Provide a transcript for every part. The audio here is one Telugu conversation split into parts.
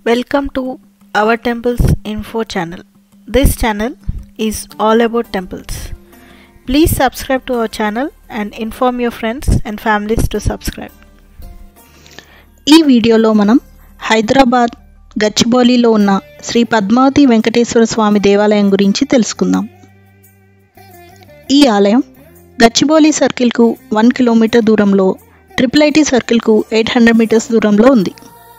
Welcome to our Temples Info channel. This channel is all about temples. Please subscribe to our channel and inform your friends and families to subscribe. ఈ వీడియోలో మనం హైదరాబాద్ గచ్చిబౌలిలో ఉన్న శ్రీ పద్మావతి వెంకటేశ్వర స్వామి దేవాలయం గురించి తెలుసుకుందాం ఈ ఆలయం గచ్చిబౌలి సర్కిల్కు వన్ కిలోమీటర్ దూరంలో ట్రిపుల్ ఐటీ సర్కిల్కు ఎయిట్ హండ్రెడ్ మీటర్స్ దూరంలో ఉంది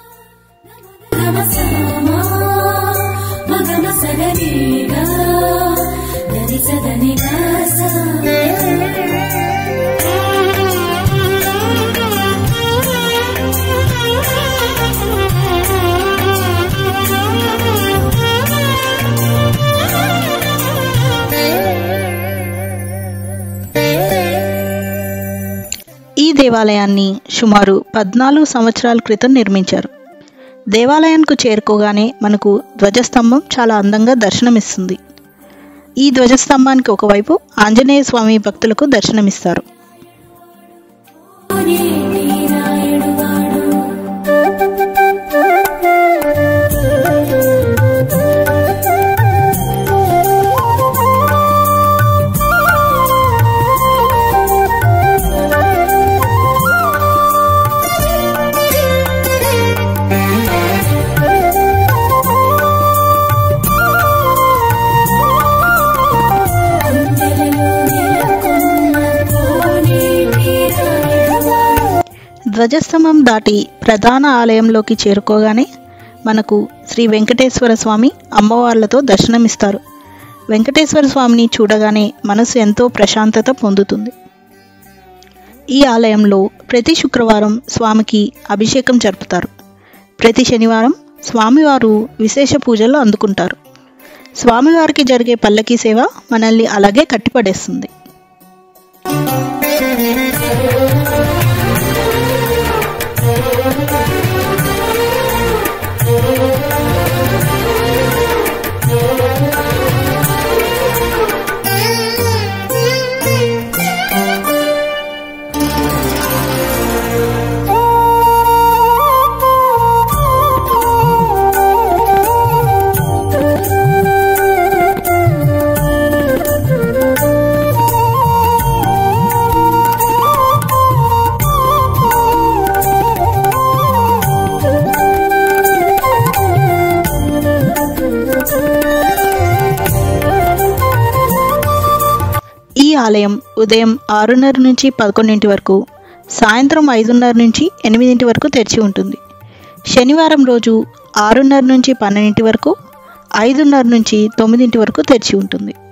ఈ దేవాలయాన్ని సుమారు పద్నాలుగు సంవత్సరాల క్రితం నిర్మించారు దేవాలయానికి చేరుకోగానే మనకు ధ్వజస్తంభం చాలా అందంగా దర్శనమిస్తుంది ఈ ధ్వజస్తంభానికి ఒకవైపు ఆంజనేయ స్వామి భక్తులకు దర్శనమిస్తారు ధ్వజస్తంభం దాటి ప్రధాన ఆలయంలోకి చేరుకోగానే మనకు శ్రీ వెంకటేశ్వర స్వామి అమ్మవార్లతో దర్శనమిస్తారు వెంకటేశ్వర స్వామిని చూడగానే మనసు ఎంతో ప్రశాంతత పొందుతుంది ఈ ఆలయంలో ప్రతి శుక్రవారం స్వామికి అభిషేకం జరుపుతారు ప్రతి శనివారం స్వామివారు విశేష పూజలు అందుకుంటారు స్వామివారికి జరిగే పల్లకీ సేవ మనల్ని అలాగే కట్టిపడేస్తుంది ఈ ఆలయం ఉదయం ఆరున్నర నుంచి పదకొండింటి వరకు సాయంత్రం ఐదున్నర నుంచి ఎనిమిదింటి వరకు తెరిచి ఉంటుంది శనివారం రోజు ఆరున్నర నుంచి పన్నెండింటి వరకు ఐదున్నర నుంచి తొమ్మిదింటి వరకు తెరిచి ఉంటుంది